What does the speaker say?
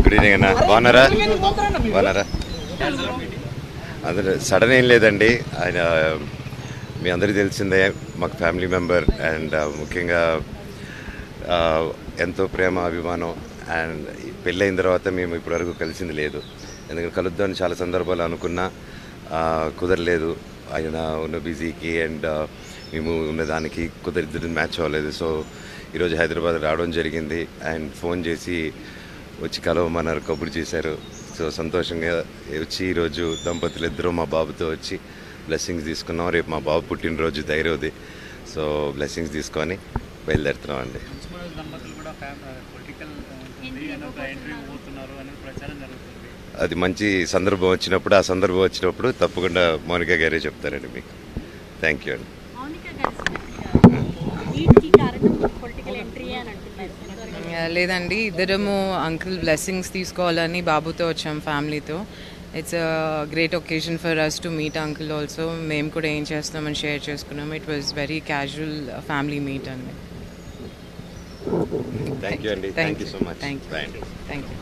good evening అన్న బాగున్నారా బాగున్నారా అందులో సడన్ ఏం లేదండి ఆయన మీ అందరికీ తెలిసిందే మాకు ఫ్యామిలీ మెంబర్ అండ్ ముఖ్యంగా ఆ, ఎంతో ప్రేమ అభిమానం అండ్ పెళ్ళైన తర్వాత మేము ఇప్పటివరకు కలిసింది లేదు ఎందుకంటే కలుద్దామని చాలా సందర్భాలు అనుకున్నా ఆ, కుదరలేదు ఆయన ఉన్న బిజీకి అండ్ మేము ఉన్న దానికి కుదరిద్దరు మ్యాచ్ అవ్వలేదు సో ఈరోజు హైదరాబాద్ రావడం జరిగింది అండ్ ఫోన్ చేసి వచ్చి కలవమన్నారు కబురు చేశారు సో సంతోషంగా వచ్చి ఈరోజు దంపతులు ఇద్దరు మా బాబుతో వచ్చి బ్లెస్సింగ్స్ తీసుకున్నాం రేపు మా బాబు పుట్టినరోజు ధైర్యవది సో బ్లెస్సింగ్స్ తీసుకొని బయలుదేరుతున్నాం అండి మనోజ్ దంపతులు కూడా పొలిటికల్ ఉంటుంది అని ఒక ఎంట్రీ పోతున్నారు అని ప్రచారం జరుగుతుంది అది మంచి సందర్భం వచ్చినప్పుడు ఆ సందర్భం వచ్చినప్పుడు తప్పకుండా మౌనిక గారే చెప్తారండి మీకు థ్యాంక్ యూ అండి మౌనిక గారు వీటికి కారణం పొలిటికల్ ఎంట్రీ అని అంటున్నారు లేదండి ఇద్దరము అంకుల్ బ్లెస్సింగ్స్ తీసుకోవాలని బాబుతో వచ్చాం ఫ్యామిలీతో it's great occasion for us to meet uncle also మేము కూడా ఏం చేస్తామని షేర్ చేసుకున్నాం it was very casual family meet అండి థ్యాంక్ యూ అండి thank you so much thank you bye అండి థ్యాంక్ యూ